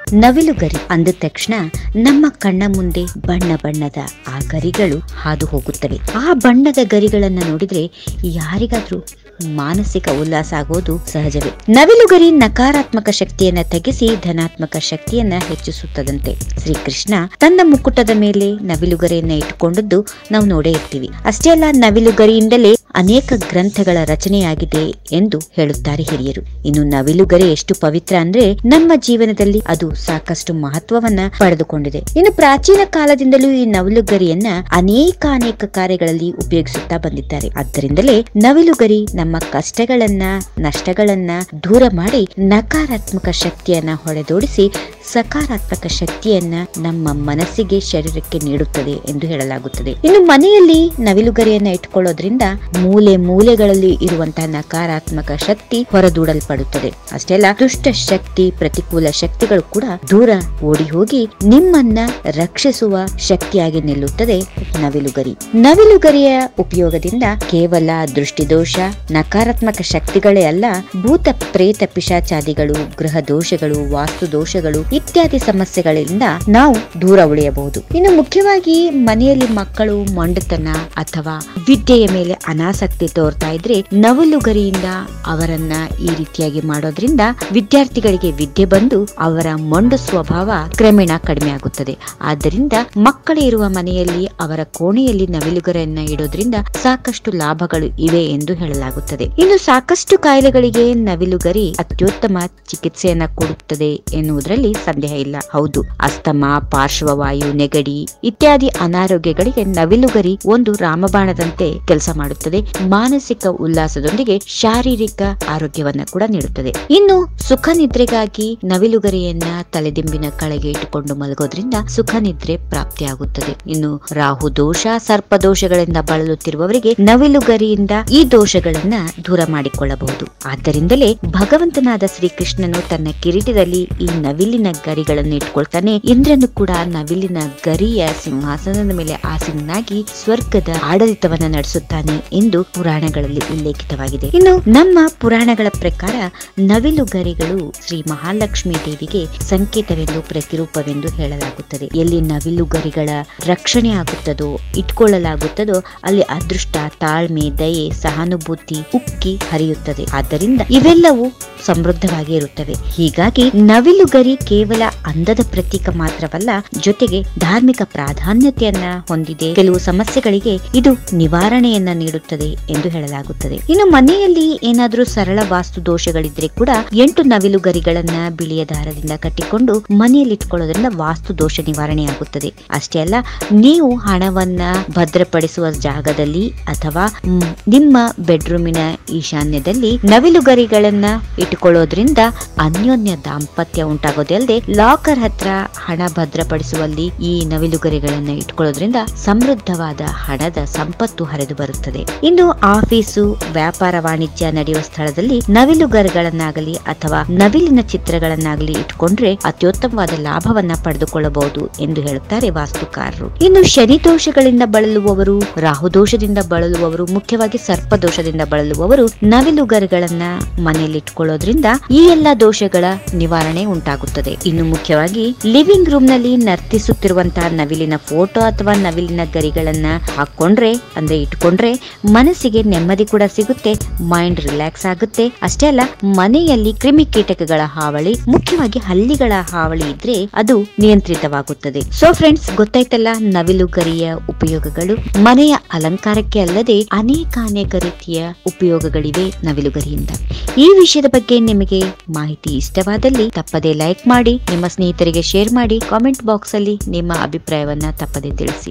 ನವಿಲು ಗರಿ ಅಂದ ತಕ್ಷಣ ನಮ್ಮ ಕಣ್ಣ ಮುಂದೆ ಬಣ್ಣ ಬಣ್ಣದ ಆ ಗರಿಗಳು ಹಾದು ಹೋಗುತ್ತವೆ ಆ ಬಣ್ಣದ ಗರಿಗಳನ್ನ ನೋಡಿದ್ರೆ ಯಾರಿಗಾದ್ರೂ ಮಾನಸಿಕ ಉಲ್ಲಾಸ ಆಗೋದು ಸಹಜವೇ ನವಿಲುಗರಿ ನಕಾರಾತ್ಮಕ ಶಕ್ತಿಯನ್ನ ತಗ್ಗಿಸಿ ಧನಾತ್ಮಕ ಶಕ್ತಿಯನ್ನ ಹೆಚ್ಚಿಸುತ್ತದಂತೆ ಶ್ರೀಕೃಷ್ಣ ತನ್ನ ಮುಕುಟದ ಮೇಲೆ ನವಿಲುಗರಿಯನ್ನ ಇಟ್ಟುಕೊಂಡದ್ದು ನಾವು ನೋಡೇ ಇರ್ತೀವಿ ಅಷ್ಟೇ ಅಲ್ಲ ನವಿಲುಗರಿಯಿಂದಲೇ ಅನೇಕ ಗ್ರಂಥಗಳ ರಚನೆಯಾಗಿದೆ ಎಂದು ಹೇಳುತ್ತಾರೆ ಹಿರಿಯರು ಇನ್ನು ನವಿಲುಗರಿ ಎಷ್ಟು ಪವಿತ್ರ ಅಂದ್ರೆ ನಮ್ಮ ಜೀವನದಲ್ಲಿ ಅದು ಸಾಕಷ್ಟು ಮಹತ್ವವನ್ನ ಪಡೆದುಕೊಂಡಿದೆ ಇನ್ನು ಪ್ರಾಚೀನ ಕಾಲದಿಂದಲೂ ಈ ನವಿಲುಗರಿಯನ್ನ ಅನೇಕ ಅನೇಕ ಕಾರ್ಯಗಳಲ್ಲಿ ಉಪಯೋಗಿಸುತ್ತಾ ಬಂದಿದ್ದಾರೆ ಆದ್ದರಿಂದಲೇ ನವಿಲುಗರಿ ನಮ್ಮ ಕಷ್ಟಗಳನ್ನ ನಷ್ಟಗಳನ್ನ ದೂರ ಮಾಡಿ ನಕಾರಾತ್ಮಕ ಶಕ್ತಿಯನ್ನ ಹೊಡೆದೋಡಿಸಿ ಸಕಾರಾತ್ಮಕ ಶಕ್ತಿಯನ್ನ ನಮ್ಮ ಮನಸ್ಸಿಗೆ ಶರೀರಕ್ಕೆ ನೀಡುತ್ತದೆ ಎಂದು ಹೇಳಲಾಗುತ್ತದೆ ಇನ್ನು ಮನೆಯಲ್ಲಿ ನವಿಲುಗರಿಯನ್ನ ಇಟ್ಕೊಳ್ಳೋದ್ರಿಂದ ಮೂಲೆ ಮೂಲೆಗಳಲ್ಲಿ ಇರುವಂತಹ ನಕಾರಾತ್ಮಕ ಶಕ್ತಿ ಹೊರದೂಡಲ್ಪಡುತ್ತದೆ ಅಷ್ಟೇ ಅಲ್ಲ ದುಷ್ಟ ಶಕ್ತಿ ಪ್ರತಿಕೂಲ ಶಕ್ತಿಗಳು ಕೂಡ ದೂರ ಓಡಿ ಹೋಗಿ ನಿಮ್ಮನ್ನ ರಕ್ಷಿಸುವ ಶಕ್ತಿಯಾಗಿ ನಿಲ್ಲುತ್ತದೆ ನವಿಲುಗರಿ ನವಿಲುಗರಿಯ ಉಪಯೋಗದಿಂದ ಕೇವಲ ದೃಷ್ಟಿದೋಷ ನಕಾರಾತ್ಮಕ ಶಕ್ತಿಗಳೇ ಅಲ್ಲ ಭೂತ ಪ್ರೇತ ಪಿಶಾಚಾದಿಗಳು ಗೃಹ ದೋಷಗಳು ವಾಸ್ತು ದೋಷಗಳು ಇತ್ಯಾದಿ ಸಮಸ್ಯೆಗಳಿಂದ ನಾವು ದೂರ ಉಳಿಯಬಹುದು ಇನ್ನು ಮುಖ್ಯವಾಗಿ ಮನೆಯಲ್ಲಿ ಮಕ್ಕಳು ಮೊಂಡತನ ಅಥವಾ ವಿದ್ಯೆಯ ಮೇಲೆ ಅನಾಸಕ್ತಿ ತೋರ್ತಾ ಇದ್ರೆ ನವಲುಗರಿಯಿಂದ ಅವರನ್ನ ಈ ರೀತಿಯಾಗಿ ಮಾಡೋದ್ರಿಂದ ವಿದ್ಯಾರ್ಥಿಗಳಿಗೆ ವಿದ್ಯೆ ಬಂದು ಅವರ ಮೊಂಡ ಸ್ವಭಾವ ಕ್ರಮೇಣ ಕಡಿಮೆ ಆಗುತ್ತದೆ ಆದ್ದರಿಂದ ಮಕ್ಕಳು ಇರುವ ಮನೆಯಲ್ಲಿ ಅವರ ಕೋಣೆಯಲ್ಲಿ ನವಿಲುಗರಿಯನ್ನ ಇಡೋದ್ರಿಂದ ಸಾಕಷ್ಟು ಲಾಭಗಳು ಇವೆ ಎಂದು ಹೇಳಲಾಗುತ್ತದೆ ಇನ್ನು ಸಾಕಷ್ಟು ಕಾಯಿಲೆಗಳಿಗೆ ನವಿಲುಗರಿ ಅತ್ಯುತ್ತಮ ಚಿಕಿತ್ಸೆಯನ್ನ ಕೊಡುತ್ತದೆ ಎನ್ನುವುದರಲ್ಲಿ ಸಂದೇಹ ಇಲ್ಲ ಹೌದು ಅಸ್ತಮ ಪಾರ್ಶ್ವವಾಯು ನೆಗಡಿ ಇತ್ಯಾದಿ ಅನಾರೋಗ್ಯಗಳಿಗೆ ನವಿಲುಗರಿ ಒಂದು ರಾಮಬಾಣದಂತೆ ಕೆಲಸ ಮಾಡುತ್ತದೆ ಮಾನಸಿಕ ಉಲ್ಲಾಸದೊಂದಿಗೆ ಶಾರೀರಿಕ ಆರೋಗ್ಯವನ್ನ ಕೂಡ ನೀಡುತ್ತದೆ ಇನ್ನು ಸುಖ ನಿದ್ರೆಗಾಗಿ ನವಿಲುಗರಿಯನ್ನ ತಲೆದಿಂಬಿನ ಕೆಳಗೆ ಇಟ್ಟುಕೊಂಡು ಮಲಗೋದ್ರಿಂದ ಸುಖ ನಿದ್ರೆ ಪ್ರಾಪ್ತಿಯಾಗುತ್ತದೆ ಇನ್ನು ರಾಹು ದೋಷ ಸರ್ಪ ದೋಷಗಳಿಂದ ಬಳಲುತ್ತಿರುವವರಿಗೆ ನವಿಲುಗರಿಯಿಂದ ಈ ದೋಷಗಳನ್ನ ದೂರ ಮಾಡಿಕೊಳ್ಳಬಹುದು ಆದ್ದರಿಂದಲೇ ಭಗವಂತನಾದ ಶ್ರೀಕೃಷ್ಣನು ತನ್ನ ಕಿರೀಟದಲ್ಲಿ ಈ ನವಿಲಿನ ಗರಿಗಳನ್ನು ಇಟ್ಕೊಳ್ತಾನೆ ಇಂದ್ರನು ಕೂಡ ನವಿಲಿನ ಗರಿಯ ಸಿಂಹಾಸನದ ಮೇಲೆ ಆಸೀನಾಗಿ ಸ್ವರ್ಗದ ಆಡಳಿತವನ್ನ ನಡೆಸುತ್ತಾನೆ ಎಂದು ಪುರಾಣಗಳಲ್ಲಿ ಉಲ್ಲೇಖಿತವಾಗಿದೆ ಇನ್ನು ನಮ್ಮ ಪುರಾಣಗಳ ಪ್ರಕಾರ ನವಿಲು ಗರಿಗಳು ಶ್ರೀ ಮಹಾಲಕ್ಷ್ಮಿ ದೇವಿಗೆ ಸಂಕೇತವೆಂದು ಪ್ರತಿರೂಪವೆಂದು ಹೇಳಲಾಗುತ್ತದೆ ಎಲ್ಲಿ ನವಿಲು ಗರಿಗಳ ರಕ್ಷಣೆ ಆಗುತ್ತದೋ ಇಟ್ಕೊಳ್ಳಲಾಗುತ್ತದೋ ಅಲ್ಲಿ ಅದೃಷ್ಟ ತಾಳ್ಮೆ ದಯೆ ಸಹಾನುಭೂತಿ ಉಕ್ಕಿ ಹರಿಯುತ್ತದೆ ಆದ್ದರಿಂದ ಇವೆಲ್ಲವೂ ಸಮೃದ್ಧವಾಗಿ ಇರುತ್ತವೆ ಹೀಗಾಗಿ ನವಿಲುಗರಿ ಕೇವಲ ಅಂದದ ಪ್ರತೀಕ ಮಾತ್ರವಲ್ಲ ಜೊತೆಗೆ ಧಾರ್ಮಿಕ ಪ್ರಾಧಾನ್ಯತೆಯನ್ನ ಹೊಂದಿದೆ ಕೆಲವು ಸಮಸ್ಯೆಗಳಿಗೆ ಇದು ನಿವಾರಣೆಯನ್ನ ನೀಡುತ್ತದೆ ಎಂದು ಹೇಳಲಾಗುತ್ತದೆ ಇನ್ನು ಮನೆಯಲ್ಲಿ ಏನಾದ್ರೂ ಸರಳ ವಾಸ್ತು ದೋಷಗಳಿದ್ರೆ ಕೂಡ ಎಂಟು ನವಿಲುಗರಿಗಳನ್ನ ಬಿಳಿಯ ದಾರದಿಂದ ಕಟ್ಟಿಕೊಂಡು ಮನೆಯಲ್ಲಿ ಇಟ್ಕೊಳ್ಳೋದ್ರಿಂದ ವಾಸ್ತು ದೋಷ ನಿವಾರಣೆಯಾಗುತ್ತದೆ ಅಷ್ಟೇ ಅಲ್ಲ ನೀವು ಹಣವನ್ನ ಭದ್ರಪಡಿಸುವ ಜಾಗದಲ್ಲಿ ಅಥವಾ ಮ್, ನಿಮ್ಮ ಬೆಡ್ರೂಮಿನ ಈಶಾನ್ಯದಲ್ಲಿ ನವಿಲುಗರಿಗಳನ್ನ ಇಟ್ಟುಕೊಳ್ಳೋದ್ರಿಂದ ಅನ್ಯೋನ್ಯ ದಾಂಪತ್ಯ ಉಂಟಾಗೋದೇ ಅಲ್ಲದೆ ಲಾಕರ್ ಹತ್ರ ಹಣ ಭದ್ರಪಡಿಸುವಲ್ಲಿ ಈ ನವಿಲುಗರಿಗಳನ್ನ ಇಟ್ಕೊಳ್ಳೋದ್ರಿಂದ ಸಮೃದ್ಧವಾದ ಹಣದ ಸಂಪತ್ತು ಹರಿದು ಬರುತ್ತದೆ ಇನ್ನು ಆಫೀಸು ವ್ಯಾಪಾರ ವಾಣಿಜ್ಯ ನಡೆಯುವ ಸ್ಥಳದಲ್ಲಿ ನವಿಲುಗರಿಗಳನ್ನಾಗಲಿ ಅಥವಾ ನವಿಲಿನ ಚಿತ್ರಗಳನ್ನಾಗಲಿ ಇಟ್ಕೊಂಡ್ರೆ ಅತ್ಯುತ್ತಮವಾದ ಲಾಭವನ್ನ ಪಡೆದುಕೊಳ್ಳಬಹುದು ಎಂದು ಹೇಳುತ್ತಾರೆ ವಾಸ್ತುಕಾರರು ಇನ್ನು ಶನಿ ದೋಷಗಳಿಂದ ಬಳಲುವವರು ರಾಹುದೋಷದಿಂದ ಬಳಲುವವರು ಮುಖ್ಯವಾಗಿ ಸರ್ಪದೋಷದಿಂದ ಬಳಲುವವರು ನವಿಲುಗರಿಗಳನ್ನ ಮನೆಯಲ್ಲಿ ಇಟ್ಕೊಳ್ಳೋದ್ರಿಂದ ಈ ಎಲ್ಲಾ ದೋಷಗಳ ನಿವಾರಣೆ ಉಂಟಾಗುತ್ತದೆ ಇನ್ನು ಮುಖ್ಯವಾಗಿ ಲಿವಿಂಗ್ ರೂಮ್ ನಲ್ಲಿ ನರ್ತಿಸುತ್ತಿರುವಂತಹ ನವಿಲಿನ ಫೋಟೋ ಅಥವಾ ನವಿಲಿನ ಗರಿಗಳನ್ನ ಹಾಕೊಂಡ್ರೆ ಅಂದ್ರೆ ಇಟ್ಕೊಂಡ್ರೆ ಮನಸ್ಸಿಗೆ ನೆಮ್ಮದಿ ಕೂಡ ಸಿಗುತ್ತೆ ಮೈಂಡ್ ರಿಲ್ಯಾಕ್ಸ್ ಆಗುತ್ತೆ ಅಷ್ಟೇ ಅಲ್ಲ ಮನೆಯಲ್ಲಿ ಕ್ರಿಮಿಕೀಟಕಗಳ ಹಾವಳಿ ಮುಖ್ಯವಾಗಿ ಹಲ್ಲಿಗಳ ಹಾವಳಿ ಇದ್ರೆ ಅದು ನಿಯಂತ್ರಿತವಾಗುತ್ತದೆ ಸೊ ಫ್ರೆಂಡ್ಸ್ ಗೊತ್ತಾಯ್ತಲ್ಲ ನವಿಲು ಗರಿಯ ಉಪಯೋಗಗಳು ಮನೆಯ ಅಲಂಕಾರಕ್ಕೆ ಅಲ್ಲದೆ ಅನೇಕ ಅನೇಕ ರೀತಿಯ ಉಪಯೋಗಗಳಿವೆ ನವಿಲುಗರಿಯಿಂದ ಈ ವಿಷಯದ ಬಗ್ಗೆ ನಿಮಗೆ ಮಾಹಿತಿ ಇಷ್ಟವಾದಲ್ಲಿ ತಪ್ಪದೆ ಲೈಕ್ ಮಾಡಿ ನಿಮ್ಮ ಸ್ನೇಹಿತರಿಗೆ ಶೇರ್ ಮಾಡಿ ಕಾಮೆಂಟ್ ಬಾಕ್ಸ್ ಅಲ್ಲಿ ನಿಮ್ಮ ಅಭಿಪ್ರಾಯವನ್ನ ತಪ್ಪದೆ ತಿಳಿಸಿ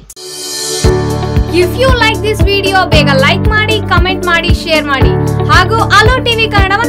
if you like this video ಬೇಗ ಲೈಕ್ ಮಾಡಿ ಕಮೆಂಟ್ ಮಾಡಿ ಶೇರ್ ಮಾಡಿ ಹಾಗೂ ಅಲೋ ಟಿವಿ ಕನ್ನಡವನ್ನು